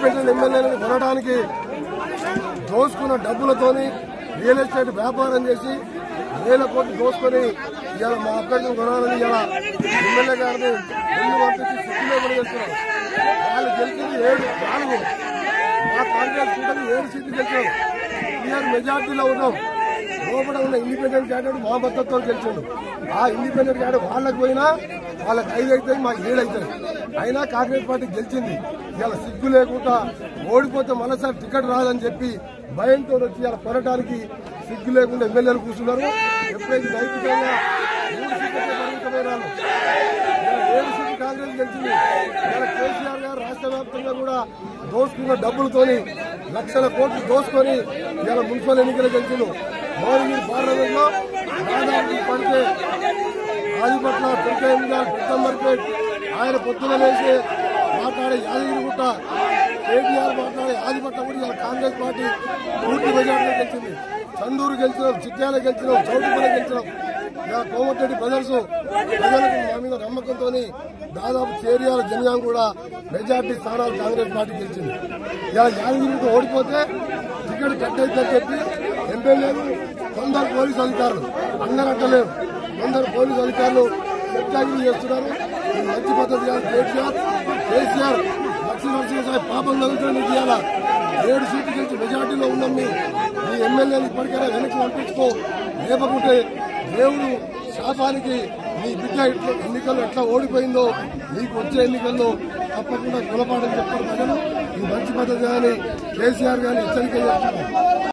independent ఎమ్మెల్యేలను కొనడానికి దోసుకున్న డబ్బులతోని real estate వ్యాపారం చేసి వేల కోట్లు దోసుకొని ఇవాళ మా అభ్యర్థిని కొనాలని ఇలా ఎమ్మెల్యే గారిని ముందు పంపించి సిక్కులో కూడా చేస్తున్నారు వాళ్ళు గెలిచింది ఏడు నాలుగు మా కాంగ్రెస్ కూటమి ఏడు సీట్లు గెలిచారు క్లియర్ మెజార్టీలో ఉన్నాం లోపల ఉన్న ఇండిపెండెంట్ క్యాండిడేట్ మా మద్దతుతో గెలిచాడు ఆ ఇండిపెండెంట్ క్యాండిడేట్ వాళ్ళకి పోయినా వాళ్ళకి ఐదు అవుతాయి మాకు ఏడు అవుతాయి అయినా కాంగ్రెస్ పార్టీ గెలిచింది ఇవాళ సిగ్గు లేకుండా ఓడిపోతే మనసారి టికెట్ రాదని చెప్పి భయంతో వచ్చి ఇలా కొనడానికి సిగ్గు లేకుండా ఎమ్మెల్యేలు కూర్చున్నారు ఎప్పుడైతే నైతికంగా మూడు సీట్లకే పరిమితమైనారు ఇలా ఏడు సీట్లు కాంగ్రెస్ గెలిచింది ఇలా కేసీఆర్ గారు రాష్ట్ర వ్యాప్తంగా కూడా దోసుకున్న డబ్బులతోని లక్షల కోట్లు దోసుకొని ఇలా మున్సిపల్ ఎన్నికలు గెలిచిండు భువనగిరి పార్లమెంట్ లో దాదాపు పడితే ఆదిపట్ల దుర్గేంద్ర పెద్దంబర్పేట్ ఆయన పొద్దున లేచి మాట్లాడే యాదగిరిగుట్ట కేటీఆర్ మాట్లాడే ఆదిపట్ల కూడా ఇలా కాంగ్రెస్ పార్టీ పూర్తి మెజార్టీలో గెలిచింది చందూరు గెలిచినాం చిట్యాల గెలిచినాం చౌటుపల్లి గెలిచినాం ఇలా కోమటిరెడ్డి బ్రదర్స్ ప్రజలకు మా మీద నమ్మకంతో దాదాపు చేరియాల జనయాం కూడా మెజార్టీ స్థానాలు కాంగ్రెస్ పార్టీ గెలిచింది ఇలా యాదగిరికి ఓడిపోతే టికెట్ కట్ అవుతుందని చెప్పి ఎమ్మెల్యేలు కొందరు పోలీసు అధికారులు అందరూ అంటలేరు కొందరు పోలీసు అధికారులు చెప్తాగిరి చేస్తున్నారు ఇది మంచి పద్ధతి కాదు కేసీఆర్ కేసీఆర్ లక్ష లక్షల పాపం తగ్గుతుంది ఇవాళ ఏడు సీట్లు గెలిచి మెజార్టీలో ఉన్నాం మీ మీ ఎమ్మెల్యేలు ఇప్పటికైనా వెనక్కి పంపించుకో లేకపోతే దేవుడు శాపానికి నీ బిడ్డ ఇట్లా ఎన్నికల్లో ఎట్లా ఓడిపోయిందో నీకు వచ్చే ఎన్నికల్లో తప్పకుండా గుణపాఠం చెప్పారు ప్రజలు ఇది మంచి పద్ధతి కానీ కేసీఆర్ గారిని హెచ్చరిక చేస్తున్నారు